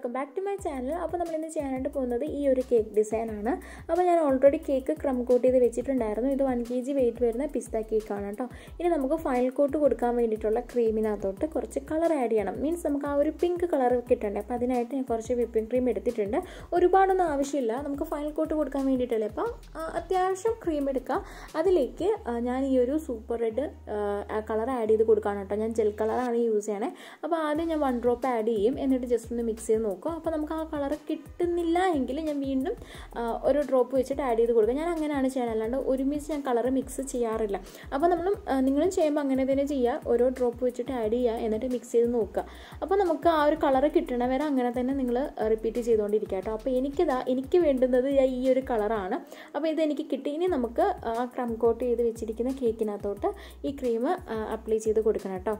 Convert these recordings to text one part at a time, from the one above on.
welcome back to my channel അപ്പോൾ നമ്മൾ ഇന്ന് ചെയ്യാനായിട്ട് പോകുന്നത് ഈ ഒരു കേക്ക് ഡിസൈൻ ആണ് അപ്പോൾ ഞാൻ ഓൾറെഡി കേക്ക് ക്രം കോട്ട് ചെയ്ത് വെച്ചിട്ടുണ്ടായിരുന്നു ഇത് വൺ കെ ജി വെയിറ്റ് വരുന്ന പിസ്ത കേക്കാണ് കേട്ടോ ഇനി നമുക്ക് ഫൈനൽ കോട്ട് കൊടുക്കാൻ വേണ്ടിയിട്ടുള്ള ക്രീമിനകത്തോട്ട് കുറച്ച് കളർ ആഡ് ചെയ്യണം മീൻസ് നമുക്ക് ആ ഒരു പിങ്ക് കളർ കിട്ടണ്ടേ അപ്പോൾ അതിനായിട്ട് ഞാൻ കുറച്ച് വിപ്പിംഗ് ക്രീം എടുത്തിട്ടുണ്ട് ഒരുപാടൊന്നും ആവശ്യമില്ല നമുക്ക് ഫൈനൽ കോട്ട് കൊടുക്കാൻ വേണ്ടിയിട്ടല്ലേ അപ്പോൾ അത്യാവശ്യം ക്രീം എടുക്കുക അതിലേക്ക് ആ, ഞാൻ ഈ ഒരു സൂപ്പർ റെഡ് കളർ ആഡ് ചെയ്ത് കൊടുക്കുകയാണ് കേട്ടോ ഞാൻ ജെൽ കളറാണ് യൂസ് ചെയ്യണേ അപ്പോൾ ആദ്യം ഞാൻ വൺ ഡ്രോപ്പ് ആഡ് ചെയ്യും എന്നിട്ട് ജസ്റ്റ് ഒന്ന് മിക്സ് ചെയ്ത് നോക്കും അപ്പോൾ നമുക്ക് ആ കളർ കിട്ടുന്നില്ല എങ്കിൽ ഞാൻ വീണ്ടും ആ, ഒരു ഡ്രോപ്പ് വെച്ചിട്ട് ആഡ് ചെയ്ത് കൊടുക്കുക ഞാൻ അങ്ങനെയാണ് ചെയ്യണത് അല്ലാണ്ട് ഒരുമിച്ച് ഞാൻ കളർ മിക്സ് ചെയ്യാറില്ല അപ്പോൾ നമ്മൾ നിങ്ങളും ചെയ്യുമ്പോൾ അങ്ങനെ തന്നെ ചെയ്യുക ഓരോ ഡ്രോപ്പ് വെച്ചിട്ട് ആഡ് ചെയ്യുക എന്നിട്ട് മിക്സ് ചെയ്ത് നോക്കുക അപ്പോൾ നമുക്ക് ആ ഒരു കളർ കിട്ടണ വരെ അങ്ങനെ തന്നെ നിങ്ങൾ റിപ്പീറ്റ് ചെയ്തുകൊണ്ടിരിക്കുക കേട്ടോ അപ്പോൾ എനിക്കിതാ എനിക്ക് വേണ്ടുന്നത് ദാ ഈ ഒരു കളറാണ് അപ്പോൾ ഇത് എനിക്ക് കിട്ടി ഇനി നമുക്ക് ആ ക്രം കോട്ട് ചെയ്ത് വെച്ചിരിക്കുന്ന കേക്കിനകത്തോട്ട് ഈ ക്രീം അപ്ലൈ ചെയ്ത് കൊടുക്കണം കേട്ടോ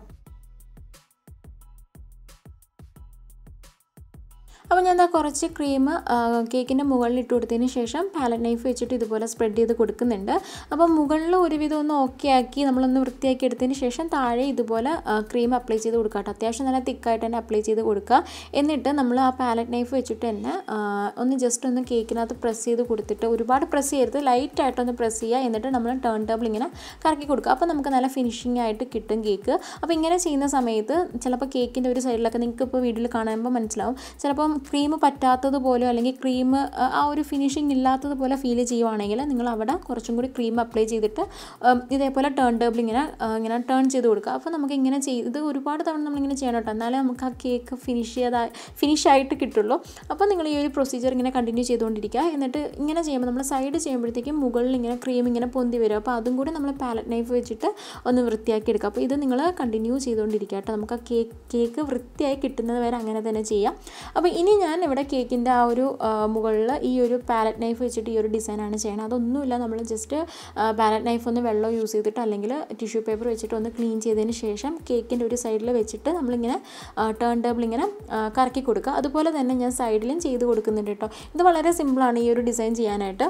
അപ്പോൾ ഞാൻ എന്താ കുറച്ച് ക്രീം കേക്കിൻ്റെ മുകളിൽ ഇട്ട് കൊടുത്തതിന് ശേഷം പാലറ്റ് നൈഫ് വെച്ചിട്ട് ഇതുപോലെ സ്പ്രെഡ് ചെയ്ത് കൊടുക്കുന്നുണ്ട് അപ്പോൾ മുകളിൽ ഒരുവിധം ഒന്ന് ഓക്കെ ആക്കി നമ്മളൊന്ന് വൃത്തിയാക്കി എടുത്തതിന് ശേഷം താഴെ ഇതുപോലെ ക്രീം അപ്ലൈ ചെയ്ത് കൊടുക്കുക കേട്ടോ അത്യാവശ്യം നല്ല തിക്കായിട്ട് തന്നെ അപ്ലൈ ചെയ്ത് കൊടുക്കുക എന്നിട്ട് നമ്മൾ ആ പാലറ്റ് നൈഫ് വെച്ചിട്ട് തന്നെ ആ, ഒന്ന് ജസ്റ്റ് ഒന്ന് കേക്കിനകത്ത് പ്രസ് ചെയ്ത് കൊടുത്തിട്ട് ഒരുപാട് പ്രസ് ചെയ്യരുത് ലൈറ്റായിട്ടൊന്ന് പ്രസ് ചെയ്യുക എന്നിട്ട് നമ്മൾ ടേൺ ടേബിൾ ഇങ്ങനെ കറക്കി കൊടുക്കുക അപ്പോൾ നമുക്ക് നല്ല ഫിനിഷിംഗ് ആയിട്ട് കിട്ടും കേക്ക് അപ്പോൾ ഇങ്ങനെ ചെയ്യുന്ന സമയത്ത് ചിലപ്പോൾ കേക്കിൻ്റെ ഒരു സൈഡിലൊക്കെ നിങ്ങൾക്ക് ഇപ്പോൾ വീഡിയോയിൽ കാണുമ്പോൾ മനസ്സിലാവും ചിലപ്പം ക്രീം പറ്റാത്തതുപോലെയോ അല്ലെങ്കിൽ ക്രീം ആ ഒരു ഫിനിഷിംഗ് ഇല്ലാത്തതുപോലെ ഫീൽ ചെയ്യുവാണെങ്കിൽ നിങ്ങൾ അവിടെ കുറച്ചും കൂടി ക്രീം അപ്ലൈ ചെയ്തിട്ട് ഉം, ഇതേപോലെ ടേൺ ടേബിൾ ഇങ്ങനെ ആ, ഇങ്ങനെ ടേൺ ചെയ്ത് കൊടുക്കുക അപ്പോൾ നമുക്ക് ഇങ്ങനെ ചെയ്ത് ഇത് ഒരുപാട് തവണ നമ്മളിങ്ങനെ ചെയ്യണം കേട്ടോ എന്നാലേ നമുക്ക് ആ കേക്ക് ഫിനിഷ് ചെയ്താൽ ഫിനിഷ് ആയിട്ട് കിട്ടുള്ളൂ അപ്പോൾ നിങ്ങൾ ഈ ഒരു പ്രൊസീജിയർ ഇങ്ങനെ കണ്ടിന്യൂ ചെയ്തുകൊണ്ടിരിക്കുക എന്നിട്ട് ഇങ്ങനെ ചെയ്യുമ്പോൾ നമ്മൾ സൈഡ് ചെയ്യുമ്പോഴത്തേക്കും മുകളിൽ ഇങ്ങനെ ക്രീം ഇങ്ങനെ പൊന്തി വരും അപ്പോൾ അതും കൂടി നമ്മൾ പാലറ്റ് നൈഫ് വെച്ചിട്ട് ഒന്ന് വൃത്തിയാക്കി എടുക്കുക അപ്പോൾ ഇത് നിങ്ങൾ കണ്ടിന്യൂ ചെയ്തുകൊണ്ടിരിക്കുക കേട്ടോ നമുക്ക് ആ കേക്ക് കേക്ക് വൃത്തിയായി കിട്ടുന്നത് വരെ അങ്ങനെ തന്നെ ചെയ്യാം അപ്പോൾ ഇനി ഞാൻ ഇവിടെ കേക്കിൻ്റെ ആ ഒരു മുകളിൽ ഈ ഒരു പാലറ്റ് നൈഫ് വെച്ചിട്ട് ഈ ഒരു ഡിസൈനാണ് ചെയ്യണത് അതൊന്നുമില്ല നമ്മൾ ജസ്റ്റ് പാലറ്റ് നൈഫ് ഒന്ന് വെള്ളം യൂസ് ചെയ്തിട്ട് അല്ലെങ്കിൽ ടിഷ്യൂ പേപ്പർ വെച്ചിട്ട് ഒന്ന് ക്ലീൻ ചെയ്തതിന് ശേഷം കേക്കിൻ്റെ ഒരു സൈഡിൽ വെച്ചിട്ട് നമ്മളിങ്ങനെ ടേൺ ടേബിൾ ഇങ്ങനെ ആ, കറക്കി കൊടുക്കുക അതുപോലെ തന്നെ ഞാൻ സൈഡിലും ചെയ്ത് കൊടുക്കുന്നുണ്ട് കേട്ടോ ഇത് വളരെ സിമ്പിളാണ് ഈ ഒരു ഡിസൈൻ ചെയ്യാനായിട്ട്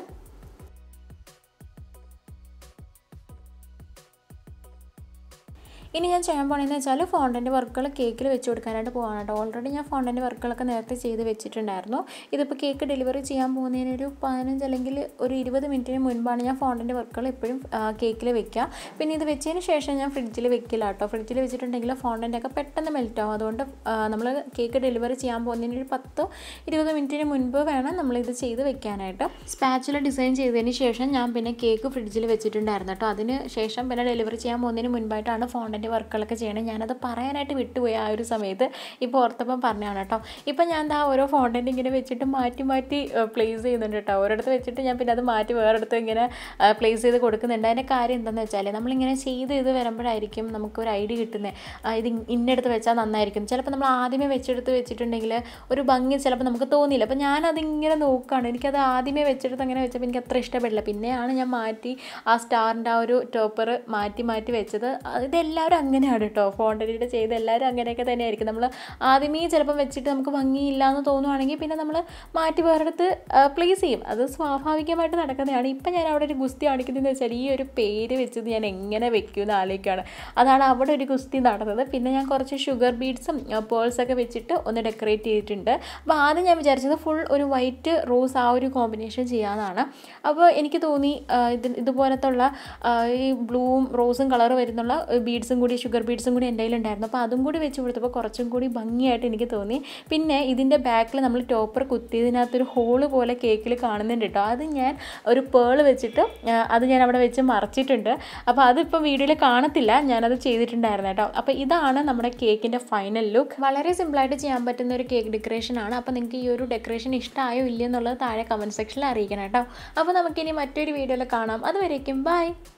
ഇനി ഞാൻ ചെയ്യാൻ പോകണമെന്ന് വെച്ചാൽ ഫോണ്ടൻ്റെ വർക്കുകൾ കേക്കിൽ വെച്ച് കൊടുക്കാനായിട്ട് പോകാണ് കേട്ടോ ഓൾറെഡി ഞാൻ ഫോണ്ടൻ്റെ വർക്കുകളൊക്കെ നേരത്തെ ചെയ്ത് വെച്ചിട്ടുണ്ടായിരുന്നു ഇതിപ്പോൾ കേക്ക് ഡെലിവറി ചെയ്യാൻ പോകുന്നതിന് ഒരു പതിനഞ്ച് അല്ലെങ്കിൽ ഒരു ഇരുപത് മിനിറ്റിന് മുൻപാണ് ഞാൻ ഫോണ്ടൻ്റെ വർക്കുകൾ എപ്പോഴും കേക്കിൽ വെക്കുക പിന്നെ ഇത് വെച്ചതിന് ശേഷം ഞാൻ ഫ്രിഡ്ജിൽ വെക്കില്ല കേട്ടോ ഫ്രിഡ്ജിൽ വെച്ചിട്ടുണ്ടെങ്കിൽ ഫോണ്ടൻ്റെ ഒക്കെ പെട്ടെന്ന് മെൽറ്റ് ആവും അതുകൊണ്ട് നമ്മൾ കേക്ക് ഡെലിവറി ചെയ്യാൻ പോകുന്നതിന് ഒരു പത്തോ ഇരുപത് മിനിറ്റിന് മുൻപ് വേണം നമ്മളിത് ചെയ്ത് വെക്കാനായിട്ട് സ്പാച്ചുല ഡിസൈൻ ചെയ്തതിന് ശേഷം ഞാൻ പിന്നെ കേക്ക് ഫ്രിഡ്ജിൽ വെച്ചിട്ടുണ്ടായിരുന്നു കേട്ടോ അതിന് ശേഷം പിന്നെ ഡെലിവറി ചെയ്യാൻ പോകുന്നതിന് മുൻപായിട്ടാണ് ഫോണ്ടൻ്റെ വർക്കുകളൊക്കെ ചെയ്യണത് ഞാനത് പറയാനായിട്ട് വിട്ടുപോയി ആ ഒരു സമയത്ത് ഇപ്പോൾ ഓർത്തപ്പം പറഞ്ഞതാണ് കേട്ടോ ഇപ്പം ഞാൻ എന്താ ഓരോ ഫോണ്ടൻ്റ് ഇങ്ങനെ വെച്ചിട്ട് മാറ്റി മാറ്റി പ്ലേസ് ചെയ്യുന്നുണ്ട് കേട്ടോ ഓരോടത്ത് വെച്ചിട്ട് ഞാൻ പിന്നെ അത് മാറ്റി വേറെടുത്ത് ഇങ്ങനെ പ്ലേസ് ചെയ്ത് കൊടുക്കുന്നുണ്ട് അതിൻ്റെ കാര്യം എന്താണെന്ന് വെച്ചാൽ നമ്മളിങ്ങനെ ചെയ്ത് ഇത് വരുമ്പോഴായിരിക്കും നമുക്ക് ഒരു ഐഡിയ കിട്ടുന്നത് ഇത് ഇന്നടുത്ത് വെച്ചാൽ നന്നായിരിക്കും ചിലപ്പോൾ നമ്മൾ ആദ്യമേ വെച്ചെടുത്ത് വെച്ചിട്ടുണ്ടെങ്കിൽ ഒരു ഭംഗി ചിലപ്പോൾ നമുക്ക് തോന്നിയില്ല അപ്പോൾ ഞാനതിങ്ങനെ നോക്കുകയാണ് എനിക്കത് ആദ്യമേ വെച്ചെടുത്ത് അങ്ങനെ വെച്ചപ്പോൾ എനിക്ക് അത്ര ഇഷ്ടപ്പെടില്ല പിന്നെയാണ് ഞാൻ മാറ്റി ആ സ്റ്റാറിൻ്റെ ആ ഒരു ടോപ്പർ മാറ്റി മാറ്റി വെച്ചത് ഇതെല്ലാവരും അങ്ങനെയാണ് കേട്ടോ ഫോണ്ടലിയുടെ ചെയ്ത് എല്ലാവരും അങ്ങനെയൊക്കെ തന്നെയായിരിക്കും നമ്മൾ ആദ്യമേ ചിലപ്പം വെച്ചിട്ട് നമുക്ക് ഭംഗിയില്ല എന്ന് തോന്നുവാണെങ്കിൽ പിന്നെ നമ്മൾ മാറ്റി വേറെടുത്ത് പ്ലേസ് ചെയ്യും അത് സ്വാഭാവികമായിട്ട് നടക്കുന്നതാണ് ഇപ്പം ഞാൻ അവിടെ ഒരു ഗുസ്തി കാണിക്കുന്നതെന്ന് വെച്ചാൽ ഈ ഒരു പേര് വെച്ചത് ഞാൻ എങ്ങനെ വെക്കുമെന്ന് ആലോചിക്കുകയാണ് അതാണ് അവിടെ ഒരു ഗുസ്തി നടന്നത് പിന്നെ ഞാൻ കുറച്ച് ഷുഗർ ബീഡ്സും പേൾസൊക്കെ വെച്ചിട്ട് ഒന്ന് ഡെക്കറേറ്റ് ചെയ്തിട്ടുണ്ട് അപ്പോൾ ആദ്യം ഞാൻ വിചാരിച്ചത് ഫുൾ ഒരു വൈറ്റ് റോസ് ആ ഒരു കോമ്പിനേഷൻ ചെയ്യാമെന്നാണ് അപ്പോൾ എനിക്ക് തോന്നി ആ, ഇത് ഇതുപോലത്തെ ഉള്ള ആ, ഈ ബ്ലൂവും റോസും കളർ വരുന്നുള്ള ബീഡ്സും കൂടി ഷുഗർ ബീഡ്സും കൂടി എൻ്റെ കയ്യിലുണ്ടായിരുന്നു അപ്പോൾ അതും കൂടി വെച്ച് കൊടുത്തപ്പോൾ കുറച്ചും കൂടി ഭംഗിയായിട്ട് എനിക്ക് തോന്നി പിന്നെ ഇതിൻ്റെ ബാക്കിൽ നമ്മൾ ടോപ്പർ കുത്തിയതിനകത്തൊരു ഹോള് പോലെ കേക്കിൽ കാണുന്നുണ്ട് കേട്ടോ അത് ഞാൻ ഒരു പേൾ വെച്ചിട്ട് ആ, അത് ഞാൻ അവിടെ വെച്ച് മറച്ചിട്ടുണ്ട് അപ്പോൾ അതിപ്പോൾ വീഡിയോയിൽ കാണത്തില്ല ഞാനത് ചെയ്തിട്ടുണ്ടായിരുന്നു കേട്ടോ അപ്പോൾ ഇതാണ് നമ്മുടെ കേക്കിൻ്റെ ഫൈനൽ ലുക്ക് വളരെ സിമ്പിളായിട്ട് ചെയ്യാൻ പറ്റുന്ന ഒരു കേക്ക് ഡെക്കറേഷൻ ആണ് അപ്പോൾ നിങ്ങൾക്ക് ഈ ഒരു ഡെക്കറേഷൻ ഇഷ്ടമായോ ഇല്ലയോ എന്നുള്ളത് താഴെ കമൻറ്റ് സെക്ഷനിൽ അറിയിക്കണം കേട്ടോ അപ്പോൾ നമുക്കിനി മറ്റൊരു വീഡിയോയിൽ കാണാം അതുവരേക്കും ബൈ